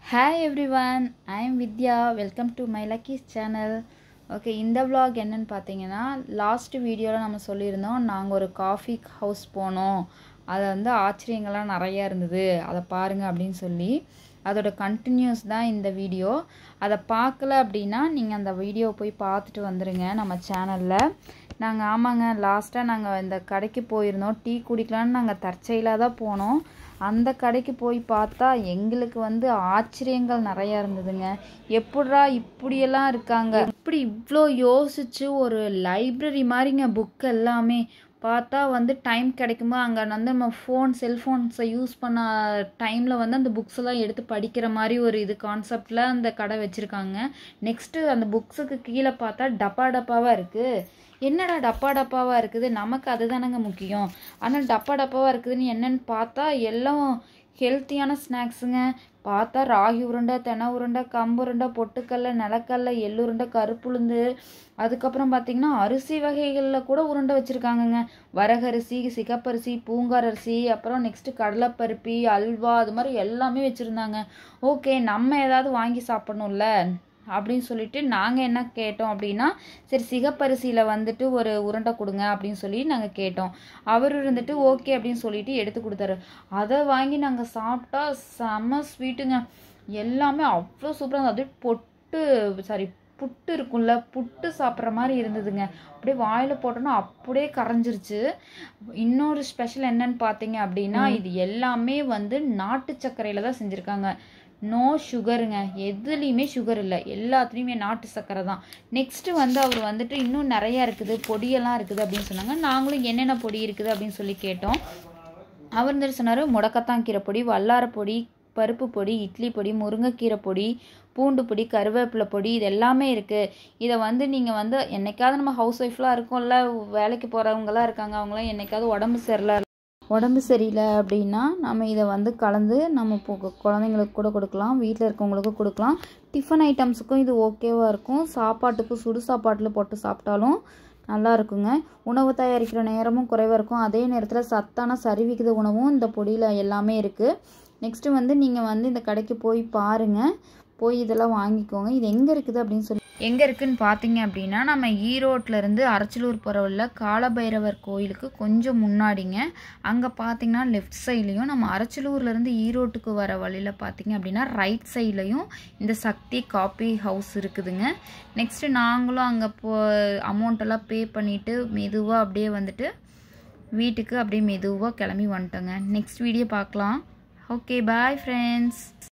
hi everyone I am Vidya welcome to my lucky's channel okay இந்த vlog என்னன்னு பார்த்தீங்கன்னா last வீடியோவில் நம்ம சொல்லியிருந்தோம் நாங்கள் ஒரு காஃபி ஹவுஸ் போனோம் அது வந்து ஆச்சரியங்கள்லாம் நிறையா இருந்தது அதை பாருங்கள் அப்படின்னு சொல்லி அதோட கண்டினியூஸ் தான் இந்த வீடியோ அதை பார்க்கல அப்படின்னா நீங்கள் அந்த வீடியோ போய் பார்த்துட்டு வந்துடுங்க நம்ம சேனலில் நாங்கள் ஆமாங்க லாஸ்ட்டாக நாங்கள் இந்த கடைக்கு போயிருந்தோம் டீ குடிக்கலான்னு நாங்கள் தற்செயலாக தான் போனோம் அந்த கடைக்கு போய் பார்த்தா எங்களுக்கு வந்து ஆச்சரியங்கள் நிறையா இருந்ததுங்க எப்படிரா இப்படியெல்லாம் இருக்காங்க இப்படி இவ்வளோ யோசிச்சு ஒரு லைப்ரரி மாதிரிங்க புக் எல்லாமே பார்த்தா வந்து டைம் கிடைக்கும்போது அங்கே வந்து நம்ம ஃபோன் செல்ஃபோன்ஸை யூஸ் பண்ண டைமில் வந்து அந்த புக்ஸ் எல்லாம் எடுத்து படிக்கிற மாதிரி ஒரு இது கான்செப்டில் அந்த கடை வச்சுருக்காங்க நெக்ஸ்ட்டு அந்த புக்ஸுக்கு கீழே பார்த்தா டப்பா டப்பாவாக இருக்குது என்னடா டப்பா டப்பாவாக இருக்குது நமக்கு அதுதானங்க முக்கியம் ஆனால் டப்பா டப்பாவாக இருக்குதுன்னு என்னன்னு பார்த்தா எல்லாம் ஹெல்த்தியான ஸ்நாக்ஸுங்க பார்த்தா ராகி உருண்டை தெனை உருண்டை கம்பு உருண்டை பொட்டுக்கல்ல நிலக்கல்ல எள்ளுருண்டை கருப்புளுந்து அதுக்கப்புறம் பார்த்தீங்கன்னா அரிசி வகைகளில் கூட உருண்டை வச்சுருக்காங்கங்க வரகரிசி சிகப்பரிசி பூங்காரரிசி அப்புறம் நெக்ஸ்ட்டு கடலைப்பருப்பி அல்வா அது மாதிரி எல்லாமே வச்சுருந்தாங்க ஓகே நம்ம ஏதாவது வாங்கி சாப்பிடணும்ல அப்படின்னு சொல்லிட்டு நாங்கள் என்ன கேட்டோம் அப்படின்னா சரி சிகப்பரிசியில் வந்துட்டு ஒரு உருண்டை கொடுங்க அப்படின்னு சொல்லி நாங்கள் கேட்டோம் அவர் இருந்துட்டு ஓகே அப்படின்னு சொல்லிட்டு எடுத்து கொடுத்தாரு அதை வாங்கி நாங்கள் சாப்பிட்டா செம்ம ஸ்வீட்டுங்க எல்லாமே அவ்வளோ சூப்பராக இருந்தது அப்படியே பொட்டு சாரி புட்டு இருக்கும்ல புட்டு சாப்பிட்ற மாதிரி இருந்ததுங்க அப்படியே வாயில் போட்டோன்னா அப்படியே கரைஞ்சிருச்சு இன்னொரு ஸ்பெஷல் என்னன்னு பார்த்தீங்க அப்படின்னா இது எல்லாமே வந்து நாட்டு சர்க்கரையில் தான் செஞ்சுருக்காங்க நோ சுகருங்க எதுலேயுமே சுகர் இல்லை எல்லாத்துலேயுமே நாட்டு சர்க்கரை தான் நெக்ஸ்ட்டு வந்து அவர் வந்துட்டு இன்னும் நிறையா இருக்குது பொடியெல்லாம் இருக்குது அப்படின்னு சொன்னாங்க நாங்களும் என்னென்ன பொடி இருக்குது அப்படின்னு சொல்லி கேட்டோம் அவர் வந்துட்டு சொன்னார் முடக்கத்தான் கீரை பொடி வல்லார பொடி பருப்பு பொடி இட்லி பொடி முருங்கைக்கீரை பொடி பூண்டு பொடி கருவேப்பிலை பொடி இது எல்லாமே இருக்குது இதை வந்து நீங்கள் வந்து என்னைக்காவது நம்ம ஹவுஸ் ஒய்ஃப்லாம் இருக்கோம்ல வேலைக்கு போகிறவங்களாம் இருக்காங்க அவங்களாம் என்னைக்காவது உடம்பு சரியில்லை உடம்பு சரியில்லை அப்படின்னா நம்ம இதை வந்து கலந்து நம்ம இப்போ குழந்தைங்களுக்கு கூட கொடுக்கலாம் வீட்டில் இருக்கவங்களுக்கும் கொடுக்கலாம் டிஃபன் ஐட்டம்ஸுக்கும் இது ஓகேவாக இருக்கும் சாப்பாட்டுக்கும் சுடு சாப்பாட்டில் போட்டு சாப்பிட்டாலும் நல்லா இருக்குங்க உணவு தயாரிக்கிற நேரமும் குறைவாக இருக்கும் அதே நேரத்தில் சத்தான சரிவிகித உணவும் இந்த பொடியில் எல்லாமே இருக்குது நெக்ஸ்ட்டு வந்து நீங்கள் வந்து இந்த கடைக்கு போய் பாருங்கள் போய் இதெல்லாம் வாங்கிக்கோங்க இது எங்கே இருக்குது அப்படின்னு சொல்லி எங்கே இருக்குதுன்னு பார்த்தீங்க அப்படின்னா நம்ம ஈரோட்லேருந்து அரச்சலூர் போகிற உள்ள காலபைரவர் கோயிலுக்கு கொஞ்சம் முன்னாடிங்க அங்கே பார்த்தீங்கன்னா லெஃப்ட் சைட்லேயும் நம்ம அரச்சலூர்லேருந்து ஈரோட்டுக்கு வர வழியில் பார்த்தீங்க அப்படின்னா ரைட் சைட்லேயும் இந்த சக்தி காப்பி ஹவுஸ் இருக்குதுங்க நெக்ஸ்ட்டு நாங்களும் அங்கே போ அமௌண்ட்டெல்லாம் பே பண்ணிவிட்டு மெதுவாக அப்படியே வந்துட்டு வீட்டுக்கு அப்படியே மெதுவாக கிளம்பி வந்துட்டோங்க நெக்ஸ்ட் வீடியோ பார்க்கலாம் ஓகே பாய் ஃப்ரெண்ட்ஸ்